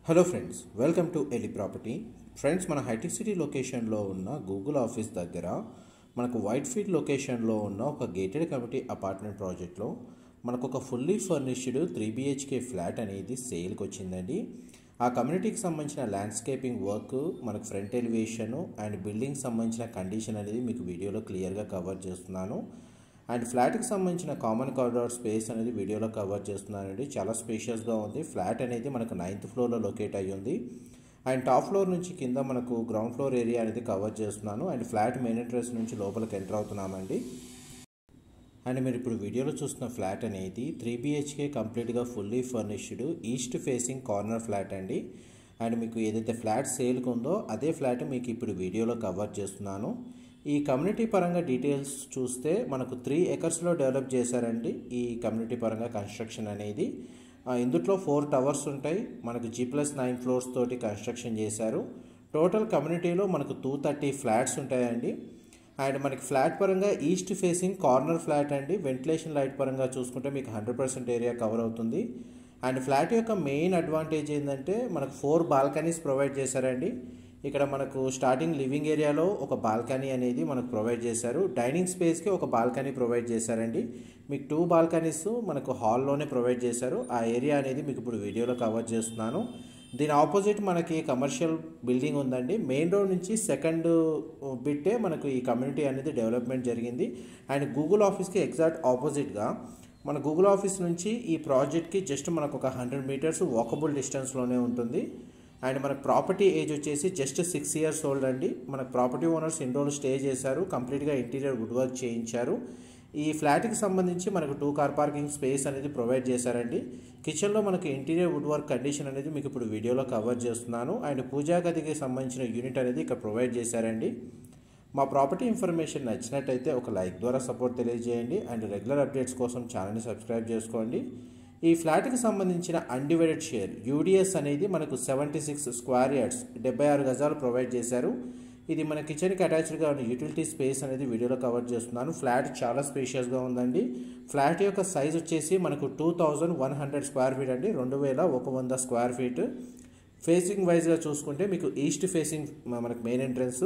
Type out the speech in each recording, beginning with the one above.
hello friends welcome to ఎలి property friends మన హైటెక్ సిటీ లొకేషన్లో ఉన్న గూగుల్ ఆఫీస్ దగ్గర మనకు వైట్ ఫీల్డ్ లొకేషన్లో ఉన్న ఒక గేటెడ్ కమిటీ అపార్ట్మెంట్ ప్రాజెక్ట్లో మనకు ఒక fully furnished three BHK flat అనేది సేల్కి వచ్చిందండి ఆ కమ్యూనిటీకి సంబంధించిన ల్యాండ్స్కేపింగ్ వర్క్ మనకు ఫ్రంట్ ఎలివేషను అండ్ బిల్డింగ్ సంబంధించిన కండిషన్ అనేది మీకు వీడియోలో క్లియర్గా కవర్ చేస్తున్నాను అండ్ ఫ్లాట్కి సంబంధించిన కామన్ కారిడార్ స్పేస్ అనేది వీడియోలో కవర్ చేస్తున్నానండి చాలా స్పేషియస్గా ఉంది ఫ్లాట్ అనేది మనకు నైన్త్ ఫ్లోర్లో లొకేట్ అయ్యి ఉంది అండ్ టాప్ ఫ్లోర్ నుంచి కింద మనకు గ్రౌండ్ ఫ్లోర్ ఏరియా అనేది కవర్ చేస్తున్నాను అండ్ ఫ్లాట్ మెయిన్ ఎంట్రెన్స్ నుంచి లోపలికి ఎంటర్ అవుతున్నామండి అండ్ మీరు ఇప్పుడు వీడియోలో చూస్తున్న ఫ్లాట్ అనేది త్రీ బిహెచ్కే కంప్లీట్గా fully furnished east facing corner flat అండి అండ్ మీకు ఏదైతే ఫ్లాట్ సేల్కి ఉందో అదే ఫ్లాట్ మీకు ఇప్పుడు వీడియోలో కవర్ చేస్తున్నాను ఈ కమ్యూనిటీ పరంగా డీటెయిల్స్ చూస్తే మనకు త్రీ ఎకర్స్లో డెవలప్ చేశారండి ఈ కమ్యూనిటీ పరంగా కన్స్ట్రక్షన్ అనేది ఆ, ఇందుట్లో ఫోర్ టవర్స్ ఉంటాయి మనకు జీ ప్లస్ నైన్ ఫ్లోర్స్ తోటి కన్స్ట్రక్షన్ చేశారు టోటల్ కమ్యూనిటీలో మనకు టూ థర్టీ ఫ్లాట్స్ ఉంటాయండి అండ్ మనకి ఫ్లాట్ పరంగా ఈస్ట్ ఫేసింగ్ కార్నర్ ఫ్లాట్ అండి వెంటిలేషన్ లైట్ పరంగా చూసుకుంటే మీకు హండ్రెడ్ పర్సెంట్ ఏరియా కవర్ అవుతుంది అండ్ ఫ్లాట్ యొక్క మెయిన్ అడ్వాంటేజ్ ఏంటంటే మనకు ఫోర్ బాల్కనీస్ ప్రొవైడ్ చేశారండి ఇక్కడ మనకు స్టార్టింగ్ లివింగ్ ఏరియాలో ఒక బాల్కనీ అనేది మనకు ప్రొవైడ్ చేశారు డైనింగ్ స్పేస్కి ఒక బాల్కనీ ప్రొవైడ్ చేశారండి మీకు టూ బాల్కనీస్ మనకు హాల్లోనే ప్రొవైడ్ చేశారు ఆ ఏరియా అనేది మీకు ఇప్పుడు వీడియోలో కవర్ చేస్తున్నాను దీని ఆపోజిట్ మనకి కమర్షియల్ బిల్డింగ్ ఉందండి మెయిన్ రోడ్ నుంచి సెకండ్ బిట్టే మనకు ఈ కమ్యూనిటీ అనేది డెవలప్మెంట్ జరిగింది అండ్ గూగుల్ ఆఫీస్కి ఎగ్జాక్ట్ ఆపోజిట్గా మన గూగుల్ ఆఫీస్ నుంచి ఈ ప్రాజెక్ట్కి జస్ట్ మనకు ఒక హండ్రెడ్ మీటర్స్ వాకబుల్ డిస్టెన్స్లోనే ఉంటుంది అండ్ మనకు ప్రాపర్టీ ఏజ్ వచ్చేసి జస్ట్ సిక్స్ ఇయర్స్ ఓల్డ్ అండి మనకు ప్రాపర్టీ ఓనర్స్ ఇన్ని రోజులు స్టే చేశారు కంప్లీట్గా ఇంటీరియర్ వుడ్ వర్క్ చేయించారు ఈ ఫ్లాట్కి సంబంధించి మనకు టూ కార్ పార్కింగ్ స్పేస్ అనేది ప్రొవైడ్ చేశారండి కిచెన్లో మనకి ఇంటీరియర్ వుడ్ వర్క్ కండిషన్ అనేది మీకు ఇప్పుడు వీడియోలో కవర్ చేస్తున్నాను అండ్ పూజా గదికి సంబంధించిన యూనిట్ అనేది ఇక్కడ ప్రొవైడ్ చేశారండి మా ప్రాపర్టీ ఇన్ఫర్మేషన్ నచ్చినట్టయితే ఒక లైక్ ద్వారా సపోర్ట్ తెలియజేయండి అండ్ రెగ్యులర్ అప్డేట్స్ కోసం ఛానల్ని సబ్స్క్రైబ్ చేసుకోండి ఈ ఫ్లాట్కి సంబంధించిన అన్డివైడెడ్ షేర్ యూడిఎస్ అనేది మనకు సెవెంటీ సిక్స్ స్క్వేర్ యార్డ్స్ డెబ్బై ఆరు గజాలు ప్రొవైడ్ చేశారు ఇది మన కిచెన్కి అటాచ్డ్గా ఉన్న యూటిలిటీ స్పేస్ అనేది వీడియోలో కవర్ చేస్తున్నాను ఫ్లాట్ చాలా స్పేషియస్గా ఉందండి ఫ్లాట్ యొక్క సైజ్ వచ్చేసి మనకు two thousand one hundred square feet అండి రెండు వేల ఒక వంద స్క్వేర్ ఫీట్ ఫేసింగ్ వైజ్గా చూసుకుంటే మీకు ఈస్ట్ ఫేసింగ్ మనకు main entrance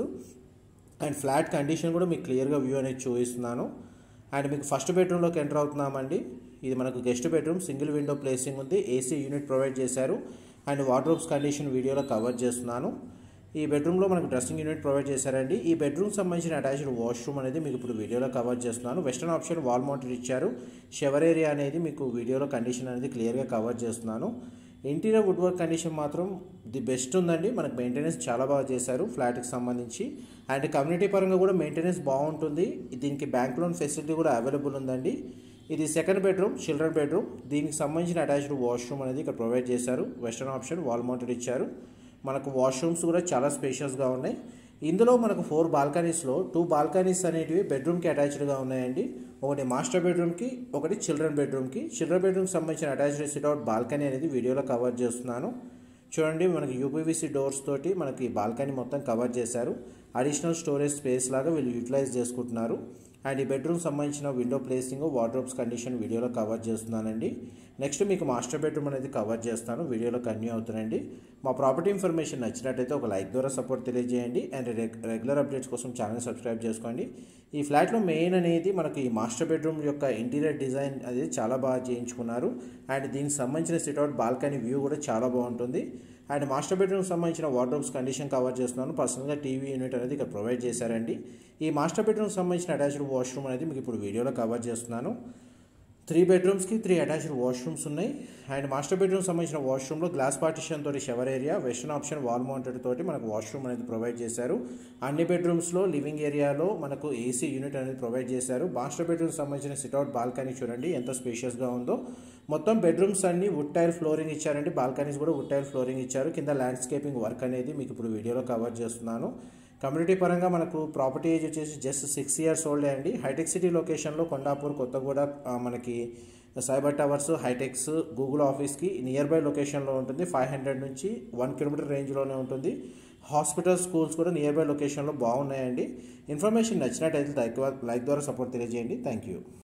and flat condition కూడా మీకు క్లియర్గా వ్యూ అనేది చూపిస్తున్నాను అండ్ మీకు ఫస్ట్ బెడ్రూమ్లోకి ఎంటర్ అవుతున్నామండి ఇది మనకు guest bedroom single window placing ఉంది ఏసీ యూనిట్ ప్రొవైడ్ చేశారు అండ్ వార్డ్రోబ్స్ కండిషన్ వీడియోలో కవర్ చేస్తున్నాను ఈ బెడ్రూమ్లో మనకు డ్రెస్సింగ్ యూనిట్ ప్రొవైడ్ చేశారండి ఈ బెడ్రూమ్ సంబంధించిన అటాచ్డ్ వాష్రూమ్ అనేది మీకు ఇప్పుడు వీడియోలో కవర్ చేస్తున్నాను వెస్టర్న్ ఆప్షన్ వాల్ మౌంటెడ్ ఇచ్చారు షవర్ ఏరియా అనేది మీకు వీడియోలో కండిషన్ అనేది క్లియర్గా కవర్ చేస్తున్నాను ఇంటీరియర్ వుడ్ వర్క్ కండిషన్ మాత్రం ది బెస్ట్ ఉందండి మనకు మెయింటెనెన్స్ చాలా బాగా చేశారు ఫ్లాట్కి సంబంధించి అండ్ కమ్యూనిటీ పరంగా కూడా మెయింటెనెన్స్ బాగుంటుంది దీనికి బ్యాంక్ లోన్ ఫెసిలిటీ కూడా అవైలబుల్ ఉందండి ఇది సెకండ్ బెడ్రూమ్ చిల్డ్రన్ బెడ్రూమ్ దీనికి సంబంధించిన అటాచ్డ్ వాష్రూమ్ అనేది ఇక్కడ ప్రొవైడ్ చేశారు వెస్టర్న్ ఆప్షన్ వాల్ మౌంటెడ్ ఇచ్చారు మనకు వాష్రూమ్స్ కూడా చాలా స్పేషియస్గా ఉన్నాయి ఇందులో మనకు ఫోర్ బాల్కనీస్లో టూ బాల్కనీస్ అనేటివి బెడ్రూమ్కి అటాచ్డ్గా ఉన్నాయండి ఒకటి మాస్టర్ బెడ్రూమ్కి ఒకటి చిల్డ్రన్ బెడ్రూమ్కి చిల్డ్రన్ బెడ్రూమ్కి సంబంధించిన అటాచ్డ్ సిట్అవుట్ బాల్కనీ అనేది వీడియోలో కవర్ చేస్తున్నాను చూడండి మనకి యూపీవీసీ డోర్స్ తోటి మనకి బాల్కనీ మొత్తం కవర్ చేశారు అడిషనల్ స్టోరేజ్ స్పేస్ లాగా వీళ్ళు యూటిలైజ్ చేసుకుంటున్నారు అండ్ ఈ బెడ్రూమ్ సంబంధించిన విండో ప్లేసింగ్ వార్డ్రోబ్స్ కండిషన్ వీడియోలో కవర్ చేస్తున్నానండి నెక్స్ట్ మీకు మాస్టర్ బెడ్రూమ్ అనేది కవర్ చేస్తాను వీడియోలో కన్యూ అవుతుందండి మా ప్రాపర్టీ ఇన్ఫర్మేషన్ నచ్చినట్టయితే ఒక లైక్ ద్వారా సపోర్ట్ తెలియజేయండి అండ్ రెగ్యులర్ అప్డేట్స్ కోసం ఛానల్ సబ్స్క్రైబ్ చేసుకోండి ఈ ఫ్లాట్లో మెయిన్ అనేది మనకి ఈ మాస్టర్ బెడ్రూమ్ యొక్క ఇంటీరియర్ డిజైన్ అనేది చాలా బాగా చేయించుకున్నారు అండ్ దీనికి సంబంధించిన సిట్అవుట్ బాల్కనీ వ్యూ కూడా చాలా బాగుంటుంది అండ్ మాస్టర్ బెడ్రూమ్ సంబంధించిన వార్డ్రోబ్స్ కండిషన్ కవర్ చేస్తున్నాను పర్సనల్గా టీవీ యూనిట్ అనేది ఇక్కడ ప్రొవైడ్ చేశారండి ఈ మాస్టర్ బెడ్రూమ్ సంబంధించిన అటాచ్డ్ వాష్రూమ్ అనేది మీకు ఇప్పుడు వీడియోలో కవర్ చేస్తున్నాను త్రీ బెడ్రూమ్స్కి త్రీ అటాచ్డ్ వాష్రూమ్స్ ఉన్నాయి అండ్ మాస్టర్ బెడ్రూమ్ సంబంధించిన వాష్రూమ్లో గ్లాస్ పార్టిషన్ తోటి shower area western option wall mounted తోటి మనకు వాష్రూమ్ అనేది ప్రొవైడ్ చేశారు అన్ని బెడ్రూమ్స్లో లివింగ్ ఏరియాలో మనకు ఏసీ యూనిట్ అనేది ప్రొవైడ్ చేశారు మాస్టర్ బెడ్రూమ్ సంబంధించిన సిట్అవుట్ బాల్కనీ చూడండి ఎంత స్పేషియస్గా ఉందో మొత్తం బెడ్రూమ్స్ అన్ని వుడ్ టైల్ ఫ్లోరింగ్ ఇచ్చారండి బాల్కనీస్ కూడా వుడ్ టైల్ ఫ్లోరింగ్ ఇచ్చారు కింద ల్యాండ్స్కేపింగ్ వర్క్ అనేది మీకు ఇప్పుడు వీడియోలో కవర్ చేస్తున్నాను కమ్యూనిటీ పరంగా మనకు ప్రాపర్టీ ఏజ్ వచ్చేసి జస్ట్ సిక్స్ ఇయర్స్ ఓల్డ్ అండి హైటెక్ సిటీ లొకేషన్లో కొండాపూర్ కొత్తగూడ ఆ, మనకి సైబర్ టవర్స్ హైటెక్స్ గూగుల్ ఆఫీస్కి నియర్ బై లొకేషన్లో ఉంటుంది ఫైవ్ హండ్రెడ్ నుంచి వన్ కిలోమీటర్ రేంజ్లోనే ఉంటుంది హాస్పిటల్ స్కూల్స్ కూడా నియర్ బై లొకేషన్లో బాగున్నాయండి ఇన్ఫర్మేషన్ నచ్చినట్టయితే లైక్ లైక్ ద్వారా సపోర్ట్ తెలియజేయండి థ్యాంక్ యూ